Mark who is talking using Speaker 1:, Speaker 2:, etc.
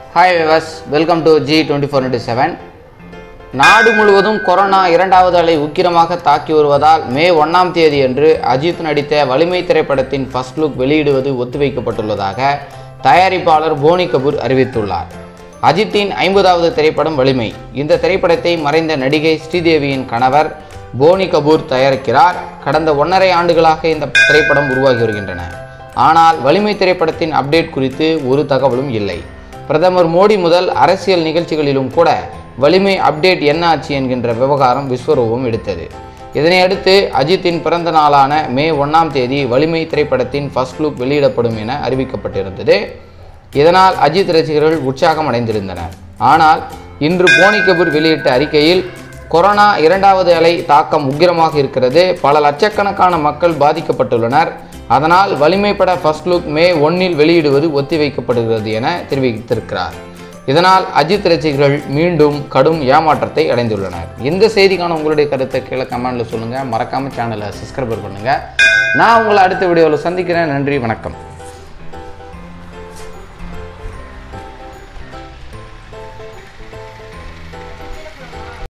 Speaker 1: hi viewers welcome to G twenty four into seven நாடு முழுவதும் corona இரண்டாவது அலை உக்கிரமாக தாக்கி வருவதால் மே ஒன்றாம் தேதியன்று அஜித் நடித்த வலிமை திரைப்படத்தின் ஃபர்ஸ்ட் லுக் வெளியிடுவது ஒத்திவைக்கப்பட்டுள்ளதாக தயாரிப்பாளர் போனி கபூர் அறிவித்துள்ளார் அஜித்தின் ஐம்பதாவது திரைப்படம் வலிமை இந்த திரைப்படத்தை மறைந்த நடிகை ஸ்ரீதேவியின் கணவர் போனி கபூர் தயாரிக்கிறார் கடந்த ஒன்றரை ஆண்டுகளாக இந்த திரைப்படம் உருவாகி வருகின்றன ஆனால் வலிமை திரைப்படத்தின் அப்டேட் குறித்து ஒரு தகவலும் இல்லை பிரதமர் மோடி முதல் அரசியல் நிகழ்ச்சிகளிலும் கூட வலிமை அப்டேட் என்ன ஆச்சு என்கின்ற விவகாரம் விஸ்வரூபம் எடுத்தது இதனை அடுத்து அஜித்தின் பிறந்த நாளான மே ஒன்றாம் தேதி வலிமை திரைப்படத்தின் ஃபர்ஸ்ட் லுக் வெளியிடப்படும் என அறிவிக்கப்பட்டிருந்தது இதனால் அஜித் ரசிகர்கள் உற்சாகம் அடைந்திருந்தனர் ஆனால் இன்று போனி கபூர் வெளியிட்ட அறிக்கையில் கொரோனா இரண்டாவது அலை தாக்கம் உக்கிரமாக இருக்கிறது பல லட்சக்கணக்கான மக்கள் பாதிக்கப்பட்டுள்ளனர் அதனால் வலிமை பட ஃபர்ஸ்ட் லுக் மே ஒன்னில் வெளியிடுவது ஒத்திவைக்கப்படுகிறது என தெரிவித்திருக்கிறார் இதனால் அஜித் ரசிகர்கள் மீண்டும் கடும் ஏமாற்றத்தை அடைந்துள்ளனர் இந்த செய்திக்கான உங்களுடைய கருத்தை கீழே கமெண்ட்ல சொல்லுங்க மறக்காம சேனலை சப்ஸ்கிரைபர் பண்ணுங்க நான் உங்களை அடுத்த வீடியோவில் சந்திக்கிறேன் நன்றி வணக்கம்